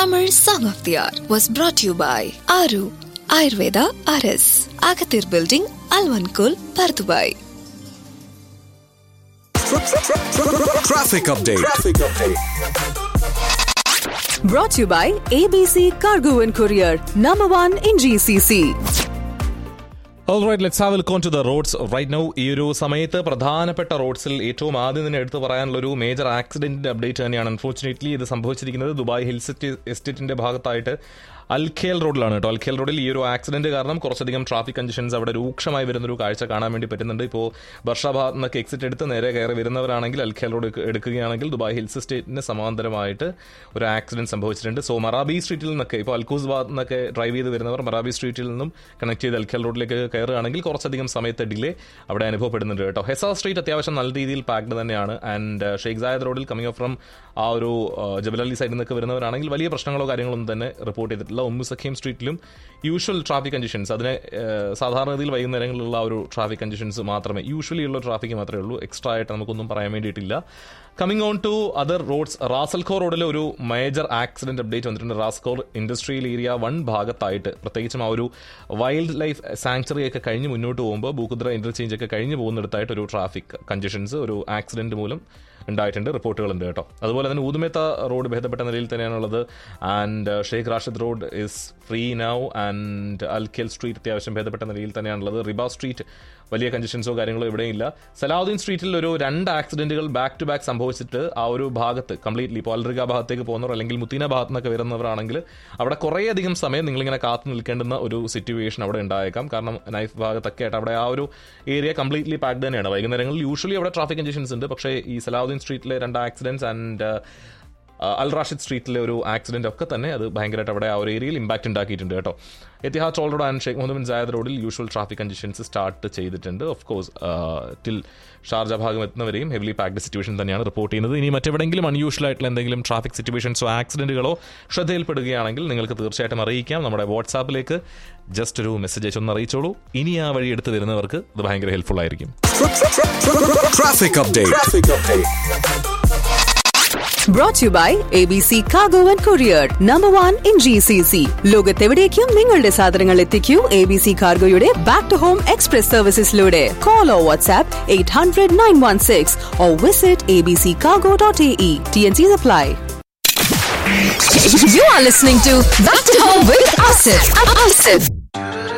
Tamil Song of the Hour was brought to you by Aru Ayurveda RS, Agathir Building, Alvankul, Pardubai. Traffic update. Brought to you by ABC Cargo and Courier, number one in GCC. Alright let's have welcome to the roads right now ഈ ഒരു സമയത്ത് പ്രധാനപ്പെട്ട റോഡ്സിൽ ഏറ്റവും ആദ്യം തന്നെ എടുത്തു പറയാനുള്ള ഒരു മേജർ ആക്സിഡന്റിന്റെ അപ്ഡേറ്റ് തന്നെയാണ് അൺഫോർച്ചുനേറ്റ്ലി ഇത് സംഭവിച്ചിരിക്കുന്നത് ദുബായ് ഹിൽസ് എസ്റ്റേറ്റിന്റെ ഭാഗത്തായിട്ട് അൽഖേൽ റോഡിലാണ് കേട്ടോ അൽഖേൽ റോഡിൽ ഈ ഒരു ആക്സിഡന്റ് കാരണം കുറച്ചധികം ട്രാഫിക് കണ്ടീഷൻസ് അവിടെ രൂക്ഷമായി വരുന്നൊരു കാഴ്ച കാണാൻ വേണ്ടി പറ്റുന്നുണ്ട് ഇപ്പോൾ വർഷഭാഗത്ത് നിന്നൊക്കെ എക്സിറ്റ് എടുത്ത് നേരെ കയറി വരുന്നവരാണെങ്കിൽ അൽഖേൽ റോഡ് എടുക്കുകയാണെങ്കിൽ ദുബായ് ഹിൽസ് എസ്റ്റേറ്റിന് സമാന്തരമായിട്ട് ഒരു ആക്സിഡന്റ് സംഭവിച്ചിട്ടുണ്ട് സോ മറാബി സ്ട്രീറ്റിൽ നിന്നൊക്കെ ഇപ്പോൾ അൽക്കൂസ് ഭാഗത്ത് നിന്നൊക്കെ ഡ്രൈവ് ചെയ്ത് വരുന്നവർ മറാബി സ്ട്രീറ്റിൽ നിന്നും കണക്ട് ചെയ്ത് അൽഖേൽ റോഡിലേക്ക് കയറുകയാണെങ്കിൽ കുറച്ചധികം സമയത്തെ ഡിലേ അവിടെ അനുഭവപ്പെടുന്നുണ്ട് കേട്ടോ ഹെസ സ്ട്രീറ്റ് അത്യാവശ്യം നല്ല രീതിയിൽ പാക്ഡ് തന്നെയാണ് ആൻഡ് ഷെയ്ഖ് സായദ് റോഡിൽ കമ്മിങ് ഫ്രം ആ ഒരു ജബലലി സൈഡിൽ നിന്നൊക്കെ വരുന്നവരാണെങ്കിൽ വലിയ പ്രശ്നങ്ങളോ കാര്യങ്ങളോ ഒന്നും തന്നെ റിപ്പോർട്ട് ചെയ്തിട്ടില്ല ഉമ്മു സഖീം സ്ട്രീറ്റിലും യൂഷ്വൽ ട്രാഫിക് കണ്ടീഷൻസ് അതിനെ സാധാരണഗതിയിൽ വൈകുന്നേരങ്ങളിലുള്ള ഒരു ട്രാഫിക് കണ്ടീഷൻസ് മാത്രമേ യൂഷ്വലി ഉള്ള ട്രാഫിക് മാത്രമേ ഉള്ളൂ എക്സ്ട്രാ ആയിട്ട് നമുക്കൊന്നും പറയാൻ വേണ്ടിയിട്ടില്ല coming on to other roads Ras Al Khor റോഡിൽ ഒരു മേജർ ആക്സിഡന്റ് അപ്ഡേറ്റ് വന്നിട്ടുണ്ട് റാസ്കോർ ഇൻഡസ്ട്രിയൽ ഏരിയ വൺ ഭാഗത്തായിട്ട് പ്രത്യേകിച്ചും ആ ഒരു വൈൽഡ് ലൈഫ് സാങ്ച്വറി ഒക്കെ കഴിഞ്ഞ് മുന്നോട്ട് പോകുമ്പോൾ ബൂക്കുദ്ര ഇന്റർചേഞ്ച് ഒക്കെ കഴിഞ്ഞ് പോകുന്നിടത്തായിട്ട് ഒരു ട്രാഫിക് കണ്ടീഷൻസ് ഒരു ആക്സിഡന്റ് മൂലം ഉണ്ടായിട്ടുണ്ട് റിപ്പോർട്ടുകളുണ്ട് കേട്ടോ അതുപോലെ തന്നെ ഊതുമേത്ത റോഡ് ഭേദപ്പെട്ട നിലയിൽ തന്നെയാണുള്ളത് and Sheikh Rashid road is free now and Al Khail street അത്യാവശ്യം ഭേദപ്പെട്ട നിലയിൽ തന്നെയാണുള്ളത് റിബ സ്ട്രീറ്റ് വലിയ കണ്ടീഷൻസോ കാര്യങ്ങളോ ഇവിടെയില്ല സലാഹുദ്ദീൻ സ്ട്രീറ്റിൽ ഒരു രണ്ട് ആക്സിഡന്റുകൾ ബാക്ക് ടു ബാക്ക് സംഭവിച്ചിട്ട് ആ ഒരു ഭാഗത്ത് കംപ്ലീറ്റ്ലി ഇപ്പോൾ അൽറിക ഭാഗത്തേക്ക് പോകുന്നവർ അല്ലെങ്കിൽ മുത്തീന ഭാഗത്ത് നിന്നൊക്കെ വരുന്നവരാണെങ്കിൽ അവിടെ കുറേയധികം സമയം നിങ്ങളിങ്ങനെ കാത്തു നിൽക്കേണ്ടുന്ന ഒരു സിറ്റുവേഷൻ അവിടെ ഉണ്ടായേക്കാം കാരണം നൈഫ് ഭാഗത്തൊക്കെ ആയിട്ട് അവിടെ ആ ഒരു ഏരിയ കംപ്ലീറ്റ്ലി പാക്ഡ് തന്നെയാണ് വൈകുന്നേരങ്ങളിൽ യൂഷ്വലി അവിടെ ട്രാഫിക് കണ്ടീഷൻസ് ഉണ്ട് പക്ഷേ ഈ സലാഹുദ്ദീൻ സ്ട്രീറ്റിലെ രണ്ട് ആക്സിഡൻസ് ആൻഡ് അൽ റാഷിദ് സ്ട്രീറ്റിലെ ഒരു ആക്സിഡന്റ് ഒക്കെ തന്നെ അത് ഭയങ്കരമായിട്ട് അവിടെ ആ ഒരു ഏരിയയിൽ ഇമ്പാക്ട് ഉണ്ടാക്കിയിട്ടുണ്ട് കേട്ടോ Etihad toll road and Sheikh Mohammed bin Zayed റോഡിൽ യൂഷ്വൽ ട്രാഫിക് കണ്ടീഷൻസ് സ്റ്റാർട്ട് ചെയ്തിട്ടുണ്ട് ഓഫ് കോഴ്സ് ടിൽ ഷാർജ ഭാഗം എത്തുന്നവരെയും ഹെവിലി പാക്ഡ് സിറ്റുവേഷൻ തന്നെയാണ് റിപ്പോർട്ട് ചെയ്യുന്നത് ഇനി മറ്റെവിടെങ്കിലും അൺയൂഷ്വൽ ആയിട്ടുള്ള എന്തെങ്കിലും ട്രാഫിക് സിറ്റുവേഷൻസോ ആക്സിഡന്റുകളോ ശ്രദ്ധയിൽപ്പെടുകയാണെങ്കിൽ നിങ്ങൾക്ക് തീർച്ചയായിട്ടും അറിയിക്കാം നമ്മുടെ വാട്സാപ്പിലേക്ക് ജസ്റ്റ് ഒരു മെസ്സേജ് അയച്ചൊന്ന് അറിയിച്ചോളൂ ഇനി ആ വഴി എടുത്ത് വരുന്നവർക്ക് ഇത് ഭയങ്കര ഹെൽപ്ഫുൾ ആയിരിക്കും Traffic update. Brought to you by ABC Cargo and Courier, number one in GCC. ലോകത്തെവിടേക്കും നിങ്ങളുടെ സാധനങ്ങൾ എത്തിക്കൂ എ ബി സി കാർഗോയുടെ ബാക്ക് ടു ഹോം എക്സ്പ്രസ് സർവീസസിലൂടെ call or WhatsApp eight hundred nine one six or visit A B C cargo dot A E T N C apply You are listening to Back to Home with Asif. Asif.